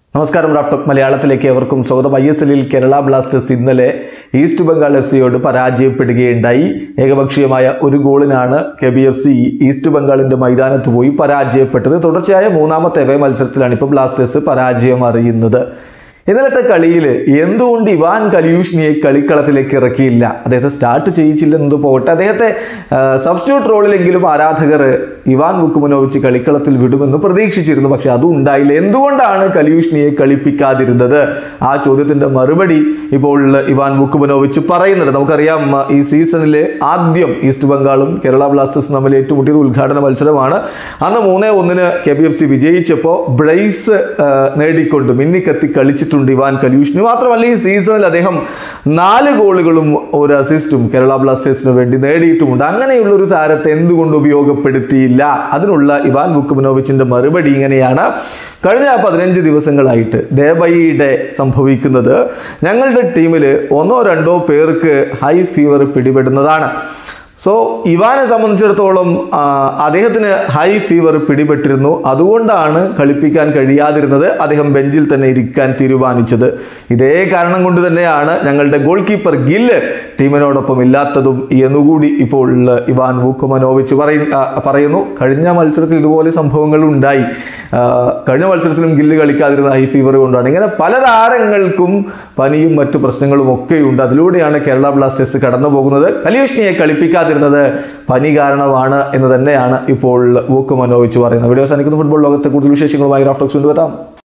നമസ്കാരം റാഫ്റ്റോക്ക് മലയാളത്തിലേക്ക് എവർക്കും സ്വാഗതം ഐ എസ് എല്ലിൽ കേരള ബ്ലാസ്റ്റേഴ്സ് ഇന്നലെ ഈസ്റ്റ് ബംഗാൾ എഫ് സിയോട് പരാജയപ്പെടുകയുണ്ടായി ഏകപക്ഷീയമായ ഒരു ഗോളിനാണ് K B F C East ബംഗാളിന്റെ മൈതാനത്ത് പോയി പരാജയപ്പെട്ടത് തുടർച്ചയായ മൂന്നാമത്തെ എവേ മത്സരത്തിലാണ് ഇപ്പോൾ ബ്ലാസ്റ്റേഴ്സ് പരാജയം അറിയുന്നത് ഇന്നലത്തെ കളിയിൽ എന്തുകൊണ്ട് ഇവാൻ കലിയൂഷ്ണിയെ കളിക്കളത്തിലേക്ക് ഇറക്കിയില്ല അദ്ദേഹത്തെ സ്റ്റാർട്ട് ചെയ്യിച്ചില്ലെന്നത് പോകട്ടെ അദ്ദേഹത്തെ സബ്സ്റ്റിറ്റ്യൂട്ട് റോളിലെങ്കിലും ആരാധകർ ഇവാൻ വുക്കുമനോവിച്ച് കളിക്കളത്തിൽ വിടുമെന്ന് പ്രതീക്ഷിച്ചിരുന്നു പക്ഷെ അതും ഉണ്ടായില്ല എന്തുകൊണ്ടാണ് കലിയൂഷ്ണിയെ കളിപ്പിക്കാതിരുന്നത് ആ ചോദ്യത്തിന്റെ മറുപടി ഇപ്പോൾ ഇവാൻ വുക്കുമനോവിച്ച് പറയുന്നുണ്ട് നമുക്കറിയാം ആ, ഈ സീസണിൽ ആദ്യം ഈസ്റ്റ് ബംഗാളും കേരള ബ്ലാസ്റ്റേഴ്സും തമ്മിൽ ഏറ്റുമുട്ടിയത് ഉദ്ഘാടന മത്സരമാണ് അന്ന് മൂന്നേ ഒന്നിന് കെ ബി എഫ് സി വിജയിച്ചപ്പോൾ ബ്രൈസ് ആ, നേടിക്കൊണ്ട് മിന്നിക്കത്തി കളിച്ചിട്ടുണ്ട് ഇവാൻ കലൂഷിന് മാത്രമല്ല ഈ സീസണിൽ അദ്ദേഹം നാല് ഗോളുകളും ഒരു അസിസ്റ്റും കേരള ബ്ലാസ്റ്റേഴ്സിന് വേണ്ടി നേടിയിട്ടുമുണ്ട് അങ്ങനെയുള്ള ഒരു താരത്തെ എന്തുകൊണ്ട് ഉപയോഗപ്പെടുത്തിയില്ല അതിനുള്ള ഇവാൻ വുക്കുമനോവിച്ചിന്റെ മറുപടി ഇങ്ങനെയാണ് കഴിഞ്ഞ പതിനഞ്ച് ദിവസങ്ങളായിട്ട് ദേബൈയുടെ സംഭവിക്കുന്നത് ഞങ്ങളുടെ ടീമിൽ ഒന്നോ രണ്ടോ പേർക്ക് ഹൈ ഫീവർ പിടിപെടുന്നതാണ് സോ ഇവാനെ സംബന്ധിച്ചിടത്തോളം ആ, അദ്ദേഹത്തിന് ഹൈ ഫീവർ പിടിപെട്ടിരുന്നു അതുകൊണ്ടാണ് കളിപ്പിക്കാൻ കഴിയാതിരുന്നത് അദ്ദേഹം ബെഞ്ചിൽ തന്നെ ഇരിക്കാൻ തീരുമാനിച്ചത് ഇതേ കാരണം കൊണ്ട് തന്നെയാണ് ഞങ്ങളുടെ ഗോൾ കീപ്പർ ഗില്ല് ടീമിനോടൊപ്പം ഇല്ലാത്തതും എന്നുകൂടി ഇപ്പോൾ ഇവാൻ വൂക്കുമനോവിച്ച് പറയ ആ, പറയുന്നു കഴിഞ്ഞ മത്സരത്തിൽ ഇതുപോലെ സംഭവങ്ങൾ ഉണ്ടായി ആ, കഴിഞ്ഞ മത്സരത്തിലും ഗില്ല് കളിക്കാതിരുന്ന ഹൈ ഫീവർ കൊണ്ടാണ് ഇങ്ങനെ പല താരങ്ങൾക്കും പനിയും മറ്റു പ്രശ്നങ്ങളും ഒക്കെയുണ്ട് അതിലൂടെയാണ് കേരള ബ്ലാസ്റ്റേഴ്സ് കടന്നു പോകുന്നത് കലിയൂഷ്ണിയെ കളിപ്പിക്കാതിരുന്നത് പനി കാരണമാണ് എന്ന് തന്നെയാണ് ഇപ്പോൾ വൂക്ക് മനോവിച്ച് പറയുന്നത് വീഡിയോ അവസാനിക്കുന്ന ഫുട്ബോൾ ലോകത്തെ കൂടുതൽ വിശേഷങ്ങളുമായി റാഫ്റ്റോക്സ് കൊണ്ടുവരാം